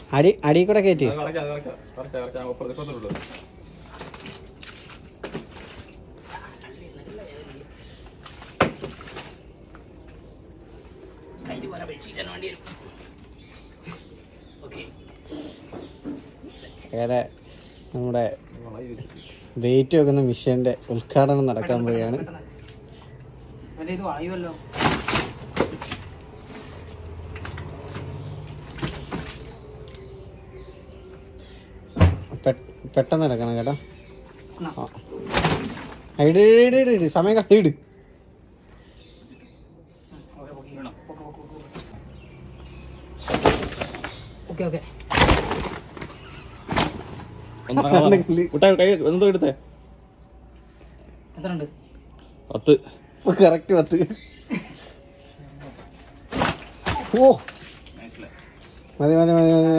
അടി അടി കൂടെ കയറ്റി അത് കറക്റ്റ്, അത് കറക്റ്റ്, കറക്റ്റ്, കറക്റ്റ്. ഞാൻ ഇപ്പുറത്ത് ഇപ്പുറത്തോട്ട് ഇടും. വേറെ നമ്മുടെ വളയി വെച്ചിട്ട്. വെയിറ്റ് വെക്കുന്ന മിഷീന്റെ ഉദ്ഘാടനം നടക്കാൻ പോവുകയാണ് അവന്റെ ഇത് വളയുമല്ലോ പെ- പെട്ടെന്ന് നടക്കണം കേട്ടോ എന്നാ. ആ. ആ, ഇട് ഇട് ഇട് ഇട് സമയം കളി ഇട് okay okay okay okay okay ഒന്ന് ഇറങ്ങാം. കുട്ടാ, കൈ എന്തോ എടുത്തേ എത്ര ഉണ്ട് പത്ത് കറക്റ്റ് പത്ത് ഓ മതി മതി മതി മതി